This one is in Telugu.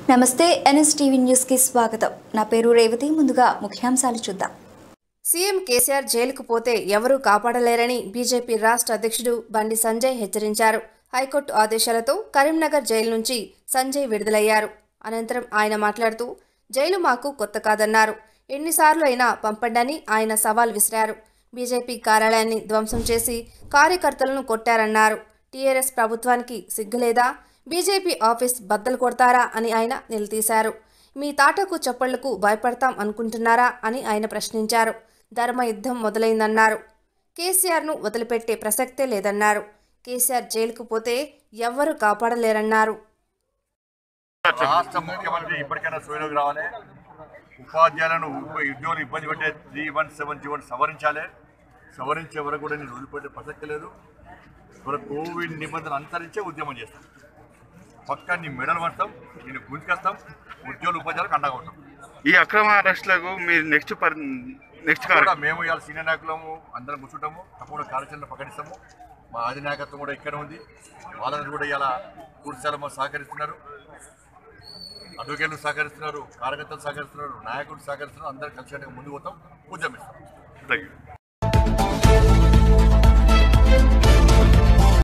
నమస్తే ఎన్ఎస్టీవీ న్యూస్కి స్వాగతం నా పేరు రేవతి ముందుగా ముఖ్యాంశాలు చూద్దాం సీఎం కేసీఆర్ జైలుకు పోతే ఎవరూ కాపాడలేరని బీజేపీ రాష్ట్ర అధ్యక్షుడు బండి సంజయ్ హెచ్చరించారు హైకోర్టు ఆదేశాలతో కరీంనగర్ జైలు నుంచి సంజయ్ విడుదలయ్యారు అనంతరం ఆయన మాట్లాడుతూ జైలు మాకు కొత్త కాదన్నారు ఎన్నిసార్లు అయినా పంపండని ఆయన సవాల్ విసిరారు బీజేపీ కార్యాలయాన్ని ధ్వంసం చేసి కార్యకర్తలను కొట్టారన్నారు టీఆర్ఎస్ ప్రభుత్వానికి సిగ్గులేదా బీజేపీ ఆఫీస్ బద్దలు కొడతారా అని ఆయన నిలదీశారు మీ తాటకు చప్పళ్లకు భయపడతాం అనుకుంటున్నారా అని ఆయన ప్రశ్నించారు ధర్మ యుద్ధం మొదలైందన్నారు కేసీఆర్ను వదిలిపెట్టే ప్రసక్తే లేదన్నారు కేసీఆర్ జైలుకు పోతే ఎవ్వరూ కాపాడలేరన్నారు రాష్ట్ర ముఖ్యమంత్రి ఇప్పటికైనా సోయలోకి రావాలి ఉపాధ్యాయులను ఉప- ఉద్యోగులు ఇబ్బంది పెట్టే త్రీ వన్ సెవెన్ జీవన్ సవరించాలి సవరించే వరకు కూడా నేను వదిలిపెట్టే ప్రసక్తి లేదు ఇప్పుడు కోవిడ్ నిబంధనలు అనుసరించే ఉద్యమం చేస్తాం పక్క నీ మెడలు పడతాం నేను గుంజుకొస్తాం ఉద్యోగులు ఉపాధ్యాయులకు అండగా ఉంటాం ఈ అక్రమ అరెస్టులకు మీరు నెక్స్ట్ పర్ నెక్స్ట్ కూడా కార్య మేము ఇవాళ సీనియర్ నాయకులము అందరం కూర్చుంటాము తప్పకుండా కార్యాచరణ ప్రకటిస్తాము మా అధినాయకత్వం కూడా ఇక్కడ ఉంది వాళ్ళని కూడా ఇలా పూర్తిస్థాయిలో సహకరిస్తున్నారు అడ్వకేట్లు సహకరిస్తున్నారు కార్యకర్తలు సహకరిస్తున్నారు నాయకులు సహకరిస్తున్నారు అందరూ కలిసి ముందుకు పోతాం ఉద్యమిస్తాం థ్యాంక్ యూ